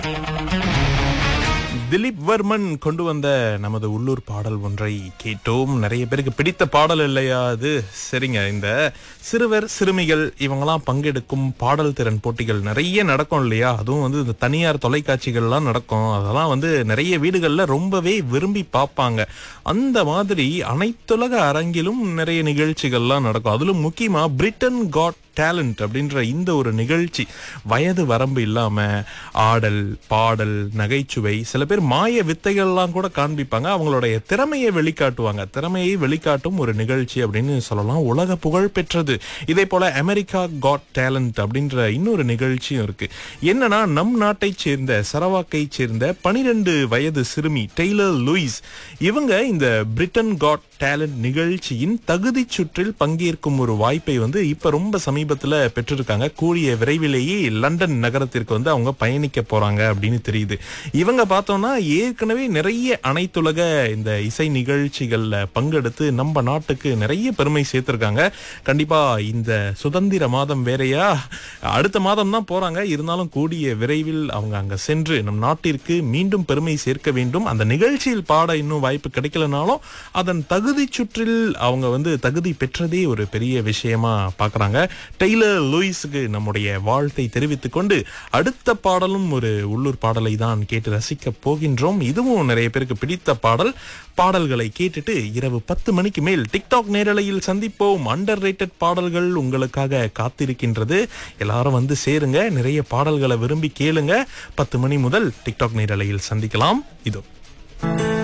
திலீப் வர்மன் கொண்டு வந்த நமது உள்ளூர் பாடல் ஒன்றை கேட்டோம் நிறைய பேருக்கு பிடித்த பாடல் இல்லையா அது சரிங்க இந்த சிறுவர் சிறுமிகள் இவங்கெல்லாம் பங்கெடுக்கும் பாடல் திறன் போட்டிகள் நிறைய நடக்கும் இல்லையா அதுவும் வந்து இந்த தனியார் தொலைக்காட்சிகள்லாம் நடக்கும் அதெல்லாம் வந்து நிறைய வீடுகள்ல ரொம்பவே விரும்பி பார்ப்பாங்க அந்த மாதிரி அனைத்துலக அரங்கிலும் நிறைய நிகழ்ச்சிகள்லாம் நடக்கும் அதிலும் முக்கியமா பிரிட்டன் காட் டேலண்ட் அப்படின்ற இந்த ஒரு நிகழ்ச்சி வயது வரம்பு இல்லாம ஆடல் பாடல் நகைச்சுவை சில பேர் மாய வித்தைகள்லாம் கூட காண்பிப்பாங்க அவங்களுடைய திறமையை வெளிக்காட்டுவாங்க திறமையை வெளிக்காட்டும் ஒரு நிகழ்ச்சி அப்படின்னு சொல்லலாம் உலக புகழ் பெற்றது இதே போல அமெரிக்கா காட் டேலண்ட் அப்படின்ற இன்னொரு நிகழ்ச்சியும் இருக்கு என்னன்னா நம் நாட்டைச் சேர்ந்த சரவாக்கை சேர்ந்த பனிரெண்டு வயது சிறுமி டெய்லர் லூயிஸ் இவங்க இந்த பிரிட்டன் காட் டேலண்ட் நிகழ்ச்சியின் தகுதி சுற்றில் பங்கேற்கும் ஒரு வாய்ப்பை வந்து இப்ப ரொம்ப சமீபத்துல பெற்றிருக்காங்க கூடிய விரைவிலேயே லண்டன் நகரத்திற்கு வந்து அவங்க பயணிக்க போறாங்க அப்படின்னு தெரியுது இவங்க பார்த்தோம்னா ஏற்கனவே நிறைய அனைத்துலக இந்த இசை நிகழ்ச்சிகள்ல பங்கெடுத்து நம்ம நாட்டுக்கு நிறைய பெருமை சேர்த்திருக்காங்க கண்டிப்பா இந்த சுதந்திர மாதம் வேறையா அடுத்த மாதம் தான் போறாங்க இருந்தாலும் கூடிய விரைவில் அவங்க அங்க சென்று நம் நாட்டிற்கு மீண்டும் பெருமை சேர்க்க வேண்டும் அந்த நிகழ்ச்சியில் பாட இன்னும் வாய்ப்பு கிடைக்கலனாலும் அதன் தகுதி சுற்றில் அவங்க வந்து தகுதி பெற்றதே ஒரு பெரிய விஷயமா பார்க்கறாங்க டெய்லர் லூயிஸுக்கு நம்முடைய வாழ்த்தை தெரிவித்துக் கொண்டு அடுத்த பாடலும் ஒரு உள்ளூர் பாடலை தான் கேட்டு ரசிக்க போகின்றோம் இதுவும் நிறைய பேருக்கு பிடித்த பாடல் பாடல்களை கேட்டுட்டு இரவு பத்து மணிக்கு மேல் டிக்டாக் நேரலையில் சந்திப்போம் அண்டர் ரேட்டட் பாடல்கள் உங்களுக்காக காத்திருக்கின்றது எல்லாரும் வந்து சேருங்க நிறைய பாடல்களை விரும்பி கேளுங்க பத்து மணி முதல் டிக்டாக் நேரலையில் சந்திக்கலாம் இதோ